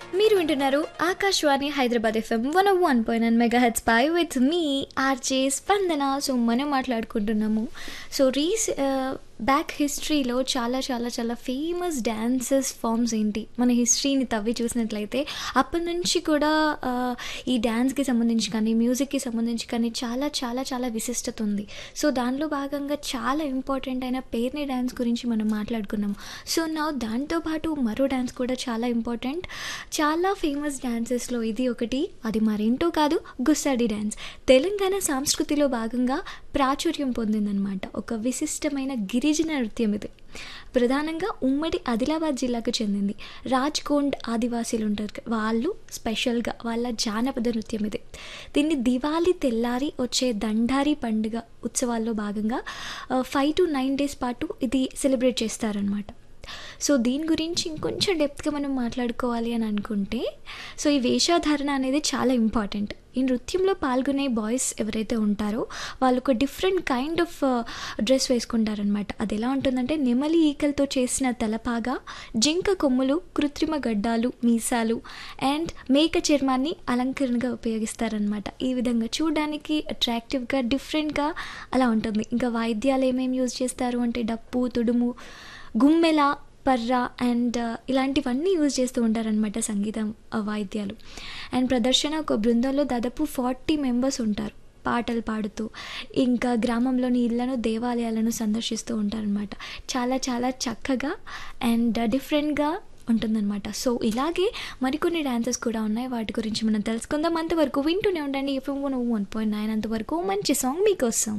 మీరు వింటున్నారు Akashvani Hyderabad FM one one point nine megahertz పై with me RJ Spandana so మనం మాట్లాడుకుంటున్నాము సో రీస్ బ్యాక్ హిస్టరీలో చాలా చాలా చాలా ఫేమస్ డ్యాన్సెస్ ఫామ్స్ ఏంటి మన హిస్టరీని తవ్వి చూసినట్లయితే అప్పటి నుంచి కూడా ఆ, ఈ డ్యాన్స్కి సంబంధించి కానీ మ్యూజిక్కి సంబంధించి కానీ చాలా చాలా చాలా విశిష్టత ఉంది సో దానిలో భాగంగా చాలా ఇంపార్టెంట్ అయిన పేర్ని డ్యాన్స్ గురించి మనం మాట్లాడుకున్నాము సో నా దాంతోపాటు మరో డ్యాన్స్ కూడా చాలా ఇంపార్టెంట్ చాలా ఫేమస్ డ్యాన్సెస్లో ఇది ఒకటి అది మరేంటో కాదు గుస్సాడి డ్యాన్స్ తెలంగాణ సంస్కృతిలో భాగంగా ప్రాచుర్యం పొందిందనమాట ఒక విశిష్టమైన గిరిజన నృత్యం ఇది ప్రధానంగా ఉమ్మడి ఆదిలాబాద్ జిల్లాకు చెందింది రాజ్కోండ్ ఆదివాసీలు ఉంటారు కదా, వాళ్ళు స్పెషల్గా వాళ్ళ జానపద నృత్యం ఇది దీన్ని దివాళీ తెల్లారి వచ్చే దండారి పండుగ ఉత్సవాల్లో భాగంగా ఫైవ్ టు నైన్ డేస్ పాటు ఇది సెలబ్రేట్ చేస్తారనమాట సో దీని గురించి ఇంకొంచెం డెప్త్గా మనం మాట్లాడుకోవాలి అని అనుకుంటే సో ఈ వేషధారణ అనేది చాలా ఇంపార్టెంట్ ఈ నృత్యంలో పాల్గొనే బాయ్స్ ఎవరైతే ఉంటారో వాళ్ళు ఒక డిఫరెంట్ కైండ్ ఆఫ్ డ్రెస్ వేసుకుంటారనమాట అది ఎలా ఉంటుందంటే నెమలి ఈకలతో చేసిన తలపాగా జింక కొమ్ములు కృత్రిమ గడ్డాలు మీసాలు అండ్ మేక చర్మాన్ని అలంకరణగా ఉపయోగిస్తారనమాట ఈ విధంగా చూడడానికి అట్రాక్టివ్గా డిఫరెంట్గా అలా ఉంటుంది ఇంకా వాయిద్యాలు ఏమేమి యూజ్ చేస్తారు అంటే డప్పు తుడుము గుమ్మెల పర్ర అండ్ ఇలాంటివన్నీ యూజ్ చేస్తూ ఉంటారనమాట సంగీతం ఆ, వాయిద్యాలు అండ్ ప్రదర్శన ఒక బృందంలో దాదాపు ఫార్టీ మెంబర్స్ ఉంటారు పాటలు పాడుతూ ఇంకా గ్రామంలోని ఇళ్లను దేవాలయాలను సందర్శిస్తూ ఉంటారనమాట చాలా చాలా చక్కగా అండ్ డిఫరెంట్గా ఉంటుందన్నమాట సో ఇలాగే మరికొన్ని డాన్సెస్ కూడా ఉన్నాయి వాటి గురించి మనం తెలుసుకుందాం అంతవరకు వింటూనే ఉండండి FM one one point nine అంతవరకు మంచి సాంగ్ మీకోసం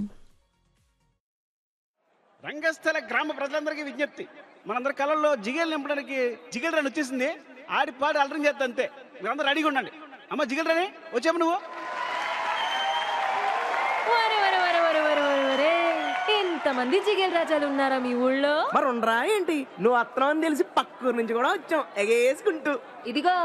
రంగస్థల గ్రామ ప్రజలందరికీ విజ్ఞప్తి మనందరి కళల్లో జిగేలు నింపడానికి జిగేల్ రన్ వచ్చేసింది ఆడి పాడి అలరం చేస్తా అంతే మీరందరూ రెడీగా ఉండండి అమ్మ జిగేల్ రని వచ్చాము నువ్వు వరే వరే వరే వరే వరే వరే వరే ఎంతమంది జిగేల్ రాజాలు ఉన్నారా మీ ఊళ్ళో మరి ఉండరా ఏంటి నువ్వు అత్తనం అని తెలిసి పక్కూరు నుంచి కూడా వచ్చాం ఎగేసుకుంటూ ఇదిగో